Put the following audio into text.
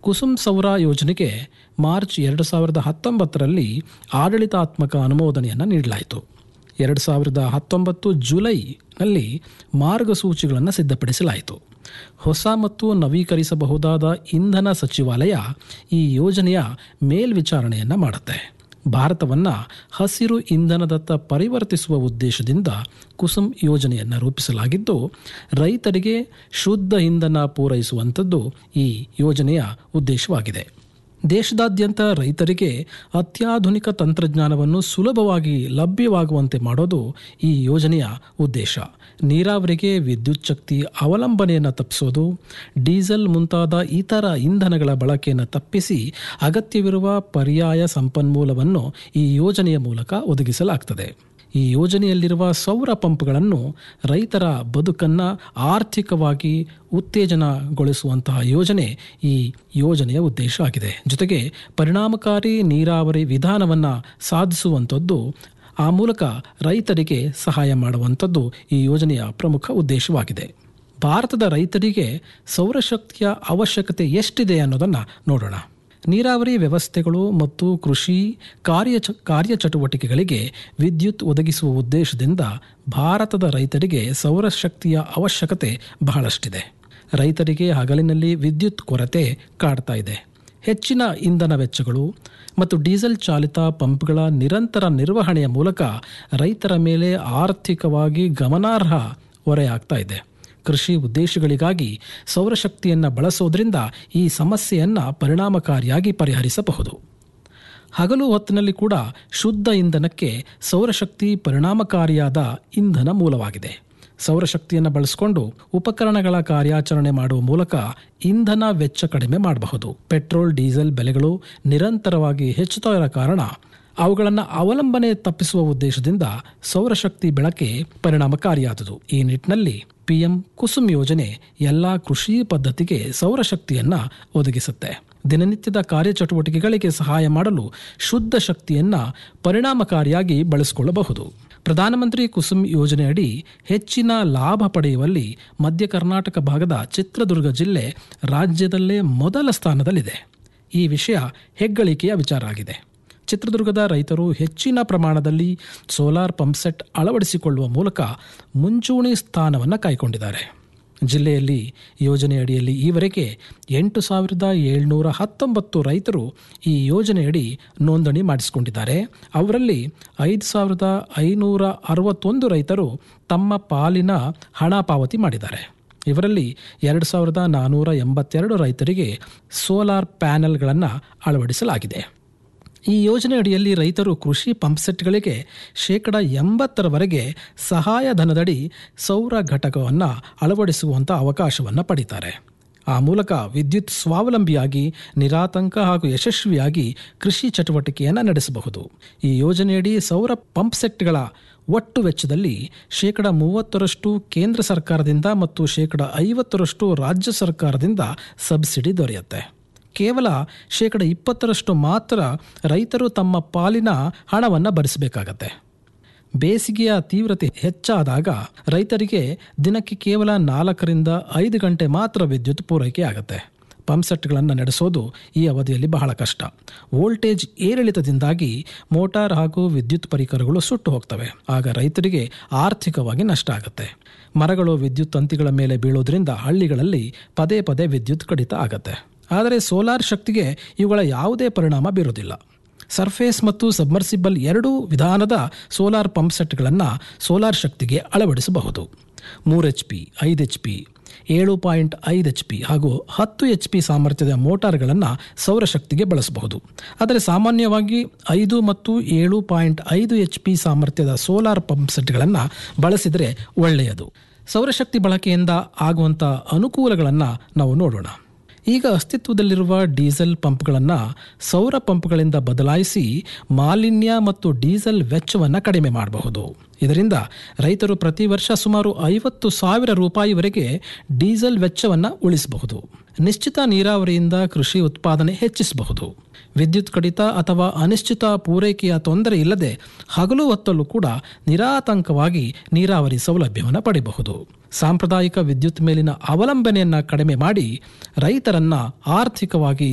ಕುಸುಮ್ ಸೌರ ಯೋಜನೆಗೆ ಮಾರ್ಚ್ ಎರಡು ಸಾವಿರದ ಹತ್ತೊಂಬತ್ತರಲ್ಲಿ ಆಡಳಿತಾತ್ಮಕ ಅನುಮೋದನೆಯನ್ನು ನೀಡಲಾಯಿತು ಎರಡು ಸಾವಿರದ ಹತ್ತೊಂಬತ್ತು ಜುಲೈನಲ್ಲಿ ಮಾರ್ಗಸೂಚಿಗಳನ್ನು ಸಿದ್ಧಪಡಿಸಲಾಯಿತು ಹೊಸ ಮತ್ತು ನವೀಕರಿಸಬಹುದಾದ ಇಂಧನ ಸಚಿವಾಲಯ ಈ ಯೋಜನೆಯ ಮೇಲ್ವಿಚಾರಣೆಯನ್ನು ಮಾಡುತ್ತೆ ಭಾರತವನ್ನು ಹಸಿರು ಇಂಧನದತ್ತ ಪರಿವರ್ತಿಸುವ ಉದ್ದೇಶದಿಂದ ಕುಸುಮ್ ಯೋಜನೆಯನ್ನು ರೂಪಿಸಲಾಗಿದ್ದು ರೈತರಿಗೆ ಶುದ್ಧ ಇಂಧನ ಪೂರೈಸುವಂಥದ್ದು ಈ ಯೋಜನೆಯ ಉದ್ದೇಶವಾಗಿದೆ ದೇಶದಾದ್ಯಂತ ರೈತರಿಗೆ ಅತ್ಯಾಧುನಿಕ ತಂತ್ರಜ್ಞಾನವನ್ನು ಸುಲಭವಾಗಿ ಲಭ್ಯವಾಗುವಂತೆ ಮಾಡೋದು ಈ ಯೋಜನೆಯ ಉದ್ದೇಶ ನೀರಾವರಿಗೆ ವಿದ್ಯುತ್ ಶಕ್ತಿ ಅವಲಂಬನೆಯನ್ನು ತಪ್ಪಿಸೋದು ಡೀಸೆಲ್ ಮುಂತಾದ ಇತರ ಇಂಧನಗಳ ಬಳಕೆಯನ್ನು ತಪ್ಪಿಸಿ ಅಗತ್ಯವಿರುವ ಪರ್ಯಾಯ ಸಂಪನ್ಮೂಲವನ್ನು ಈ ಯೋಜನೆಯ ಮೂಲಕ ಒದಗಿಸಲಾಗ್ತದೆ ಈ ಯೋಜನೆಯಲ್ಲಿರುವ ಸೌರ ಪಂಪ್ಗಳನ್ನು ರೈತರ ಬದುಕನ್ನು ಆರ್ಥಿಕವಾಗಿ ಉತ್ತೇಜನಗೊಳಿಸುವಂತಹ ಯೋಜನೆ ಈ ಯೋಜನೆಯ ಉದ್ದೇಶ ಆಗಿದೆ ಜೊತೆಗೆ ಪರಿಣಾಮಕಾರಿ ನೀರಾವರಿ ವಿಧಾನವನ್ನು ಸಾಧಿಸುವಂಥದ್ದು ಆ ಮೂಲಕ ರೈತರಿಗೆ ಸಹಾಯ ಮಾಡುವಂಥದ್ದು ಈ ಯೋಜನೆಯ ಪ್ರಮುಖ ಉದ್ದೇಶವಾಗಿದೆ ಭಾರತದ ರೈತರಿಗೆ ಸೌರಶಕ್ತಿಯ ಅವಶ್ಯಕತೆ ಎಷ್ಟಿದೆ ಅನ್ನೋದನ್ನು ನೋಡೋಣ ನೀರಾವರಿ ವ್ಯವಸ್ಥೆಗಳು ಮತ್ತು ಕೃಷಿ ಕಾರ್ಯ ಕಾರ್ಯಚಟುವಟಿಕೆಗಳಿಗೆ ವಿದ್ಯುತ್ ಒದಗಿಸುವ ಉದ್ದೇಶದಿಂದ ಭಾರತದ ರೈತರಿಗೆ ಸೌರಶಕ್ತಿಯ ಅವಶ್ಯಕತೆ ಬಹಳಷ್ಟಿದೆ ರೈತರಿಗೆ ಹಗಲಿನಲ್ಲಿ ವಿದ್ಯುತ್ ಕೊರತೆ ಕಾಡ್ತಾ ಇದೆ ಹೆಚ್ಚಿನ ಇಂಧನ ವೆಚ್ಚಗಳು ಮತ್ತು ಡೀಸೆಲ್ ಚಾಲಿತ ಪಂಪ್ಗಳ ನಿರಂತರ ನಿರ್ವಹಣೆಯ ಮೂಲಕ ರೈತರ ಮೇಲೆ ಆರ್ಥಿಕವಾಗಿ ಗಮನಾರ್ಹ ಹೊರೆಯಾಗ್ತಾ ಇದೆ ಕೃಷಿ ಉದ್ದೇಶಗಳಿಗಾಗಿ ಸೌರಶಕ್ತಿಯನ್ನು ಬಳಸೋದ್ರಿಂದ ಈ ಸಮಸ್ಯೆಯನ್ನು ಪರಿಣಾಮಕಾರಿಯಾಗಿ ಪರಿಹರಿಸಬಹುದು ಹಗಲು ಹೊತ್ತಿನಲ್ಲಿ ಕೂಡ ಶುದ್ಧ ಇಂಧನಕ್ಕೆ ಸೌರಶಕ್ತಿ ಪರಿಣಾಮಕಾರಿಯಾದ ಇಂಧನ ಮೂಲವಾಗಿದೆ ಸೌರಶಕ್ತಿಯನ್ನು ಬಳಸಿಕೊಂಡು ಉಪಕರಣಗಳ ಕಾರ್ಯಾಚರಣೆ ಮಾಡುವ ಮೂಲಕ ಇಂಧನ ವೆಚ್ಚ ಕಡಿಮೆ ಮಾಡಬಹುದು ಪೆಟ್ರೋಲ್ ಡೀಸೆಲ್ ಬೆಲೆಗಳು ನಿರಂತರವಾಗಿ ಹೆಚ್ಚುತ್ತಾ ಇರೋ ಕಾರಣ ಅವುಗಳನ್ನು ಅವಲಂಬನೆ ತಪ್ಪಿಸುವ ಉದ್ದೇಶದಿಂದ ಸೌರಶಕ್ತಿ ಬೆಳಕೆ ಪರಿಣಾಮಕಾರಿಯಾದುದು ಈ ನಿಟ್ಟಿನಲ್ಲಿ ಪಿಎಂ ಕುಸುಮ್ ಯೋಜನೆ ಎಲ್ಲ ಕೃಷಿ ಪದ್ಧತಿಗೆ ಸೌರಶಕ್ತಿಯನ್ನು ಒದಗಿಸುತ್ತೆ ದಿನನಿತ್ಯದ ಕಾರ್ಯಚಟುವಟಿಕೆಗಳಿಗೆ ಸಹಾಯ ಮಾಡಲು ಶುದ್ಧ ಶಕ್ತಿಯನ್ನು ಪರಿಣಾಮಕಾರಿಯಾಗಿ ಬಳಸಿಕೊಳ್ಳಬಹುದು ಪ್ರಧಾನಮಂತ್ರಿ ಕುಸುಮ್ ಯೋಜನೆಯಡಿ ಹೆಚ್ಚಿನ ಲಾಭ ಪಡೆಯುವಲ್ಲಿ ಮಧ್ಯ ಕರ್ನಾಟಕ ಭಾಗದ ಚಿತ್ರದುರ್ಗ ಜಿಲ್ಲೆ ರಾಜ್ಯದಲ್ಲೇ ಮೊದಲ ಸ್ಥಾನದಲ್ಲಿದೆ ಈ ವಿಷಯ ಹೆಗ್ಗಳಿಕೆಯ ವಿಚಾರ ಆಗಿದೆ ಚಿತ್ರದುರ್ಗದ ರೈತರು ಹೆಚ್ಚಿನ ಪ್ರಮಾಣದಲ್ಲಿ ಸೋಲಾರ್ ಪಂಪ್ಸೆಟ್ ಅಳವಡಿಸಿಕೊಳ್ಳುವ ಮೂಲಕ ಮುಂಚೂಣಿ ಸ್ಥಾನವನ್ನು ಕಾಯ್ಕೊಂಡಿದ್ದಾರೆ ಜಿಲ್ಲೆಯಲ್ಲಿ ಯೋಜನೆ ಅಡಿಯಲ್ಲಿ ಈವರೆಗೆ ಎಂಟು ಸಾವಿರದ ಏಳ್ನೂರ ಹತ್ತೊಂಬತ್ತು ರೈತರು ಈ ಯೋಜನೆಯಡಿ ನೋಂದಣಿ ಮಾಡಿಸಿಕೊಂಡಿದ್ದಾರೆ ಅವರಲ್ಲಿ ಐದು ಸಾವಿರದ ಐನೂರ ಅರವತ್ತೊಂದು ರೈತರು ತಮ್ಮ ಪಾಲಿನ ಹಣ ಪಾವತಿ ಮಾಡಿದ್ದಾರೆ ಇವರಲ್ಲಿ ಎರಡು ಸಾವಿರದ ನಾನ್ನೂರ ಎಂಬತ್ತೆರಡು ರೈತರಿಗೆ ಸೋಲಾರ್ ಪ್ಯಾನೆಲ್ಗಳನ್ನು ಅಳವಡಿಸಲಾಗಿದೆ ಈ ಯೋಜನೆ ಅಡಿಯಲ್ಲಿ ರೈತರು ಕೃಷಿ ಪಂಪ್ಸೆಟ್ಗಳಿಗೆ ಶೇಕಡ ಎಂಬತ್ತರವರೆಗೆ ಸಹಾಯಧನದಡಿ ಸೌರ ಘಟಕವನ್ನು ಅಳವಡಿಸುವಂಥ ಅವಕಾಶವನ್ನು ಪಡೀತಾರೆ ಆ ಮೂಲಕ ವಿದ್ಯುತ್ ಸ್ವಾವಲಂಬಿಯಾಗಿ ನಿರಾತಂಕ ಹಾಗೂ ಯಶಸ್ವಿಯಾಗಿ ಕೃಷಿ ಚಟುವಟಿಕೆಯನ್ನು ನಡೆಸಬಹುದು ಈ ಯೋಜನೆಯಡಿ ಸೌರ ಪಂಪ್ಸೆಟ್ಗಳ ಒಟ್ಟು ವೆಚ್ಚದಲ್ಲಿ ಶೇಕಡ ಮೂವತ್ತರಷ್ಟು ಕೇಂದ್ರ ಸರ್ಕಾರದಿಂದ ಮತ್ತು ಶೇಕಡ ಐವತ್ತರಷ್ಟು ರಾಜ್ಯ ಸರ್ಕಾರದಿಂದ ಸಬ್ಸಿಡಿ ದೊರೆಯುತ್ತೆ ಕೇವಲ ಶೇಕಡ ಇಪ್ಪತ್ತರಷ್ಟು ಮಾತ್ರ ರೈತರು ತಮ್ಮ ಪಾಲಿನ ಹಣವನ್ನು ಭರಿಸಬೇಕಾಗತ್ತೆ ಬೇಸಿಗೆಯ ತೀವ್ರತೆ ಹೆಚ್ಚಾದಾಗ ರೈತರಿಗೆ ದಿನಕ್ಕೆ ಕೇವಲ ನಾಲ್ಕರಿಂದ ಐದು ಗಂಟೆ ಮಾತ್ರ ವಿದ್ಯುತ್ ಪೂರೈಕೆ ಆಗುತ್ತೆ ಪಂಪ್ಸೆಟ್ಗಳನ್ನು ನಡೆಸೋದು ಈ ಅವಧಿಯಲ್ಲಿ ಬಹಳ ಕಷ್ಟ ವೋಲ್ಟೇಜ್ ಏರಿಳಿತದಿಂದಾಗಿ ಮೋಟಾರ್ ಹಾಗೂ ವಿದ್ಯುತ್ ಪರಿಕರಗಳು ಸುಟ್ಟು ಹೋಗ್ತವೆ ಆಗ ರೈತರಿಗೆ ಆರ್ಥಿಕವಾಗಿ ನಷ್ಟ ಆಗುತ್ತೆ ಮರಗಳು ವಿದ್ಯುತ್ ತಂತಿಗಳ ಮೇಲೆ ಬೀಳೋದ್ರಿಂದ ಹಳ್ಳಿಗಳಲ್ಲಿ ಪದೇ ಪದೇ ವಿದ್ಯುತ್ ಕಡಿತ ಆಗತ್ತೆ ಆದರೆ ಸೋಲಾರ್ ಶಕ್ತಿಗೆ ಇವುಗಳ ಯಾವುದೇ ಪರಿಣಾಮ ಬೀರೋದಿಲ್ಲ ಸರ್ಫೇಸ್ ಮತ್ತು ಸಬ್ಮರ್ಸಿಬಲ್ ಎರಡೂ ವಿಧಾನದ ಸೋಲಾರ್ ಪಂಪ್ಸೆಟ್ಗಳನ್ನು ಸೋಲಾರ್ ಶಕ್ತಿಗೆ ಅಳವಡಿಸಬಹುದು ಮೂರು ಎಚ್ ಪಿ ಐದು ಎಚ್ ಪಿ ಏಳು ಪಾಯಿಂಟ್ ಐದು ಎಚ್ ಪಿ ಹಾಗೂ ಹತ್ತು ಎಚ್ ಪಿ ಸಾಮರ್ಥ್ಯದ ಮೋಟಾರ್ಗಳನ್ನು ಸೌರಶಕ್ತಿಗೆ ಬಳಸಬಹುದು ಆದರೆ ಸಾಮಾನ್ಯವಾಗಿ ಐದು ಮತ್ತು ಏಳು ಪಾಯಿಂಟ್ ಐದು ಎಚ್ ಪಿ ಸಾಮರ್ಥ್ಯದ ಸೋಲಾರ್ ಪಂಪ್ಸೆಟ್ಗಳನ್ನು ಬಳಸಿದರೆ ಒಳ್ಳೆಯದು ಸೌರಶಕ್ತಿ ಬಳಕೆಯಿಂದ ಆಗುವಂಥ ಅನುಕೂಲಗಳನ್ನು ನಾವು ನೋಡೋಣ ಈಗ ಅಸ್ತಿತ್ವದಲ್ಲಿರುವ ಡೀಸೆಲ್ ಪಂಪ್ಗಳನ್ನು ಸೌರ ಪಂಪ್ಗಳಿಂದ ಬದಲಾಯಿಸಿ ಮಾಲಿನ್ಯ ಮತ್ತು ಡೀಸೆಲ್ ವೆಚ್ಚವನ್ನು ಕಡಿಮೆ ಮಾಡಬಹುದು ಇದರಿಂದ ರೈತರು ಪ್ರತಿ ವರ್ಷ ಸುಮಾರು ಐವತ್ತು ಸಾವಿರ ರೂಪಾಯಿವರೆಗೆ ಡೀಸೆಲ್ ವೆಚ್ಚವನ್ನು ಉಳಿಸಬಹುದು ನಿಶ್ಚಿತ ನೀರಾವರಿಯಿಂದ ಕೃಷಿ ಉತ್ಪಾದನೆ ಹೆಚ್ಚಿಸಬಹುದು ವಿದ್ಯುತ್ ಕಡಿತ ಅಥವಾ ಅನಿಶ್ಚಿತ ಪೂರೈಕೆಯ ತೊಂದರೆ ಇಲ್ಲದೆ ಹಗಲು ಹೊತ್ತಲ್ಲೂ ಕೂಡ ನಿರಾತಂಕವಾಗಿ ನೀರಾವರಿ ಸೌಲಭ್ಯವನ್ನು ಪಡೆಯಬಹುದು ಸಾಂಪ್ರದಾಯಿಕ ವಿದ್ಯುತ್ ಮೇಲಿನ ಅವಲಂಬನೆಯನ್ನು ಕಡಿಮೆ ಮಾಡಿ ರೈತರನ್ನ ಆರ್ಥಿಕವಾಗಿ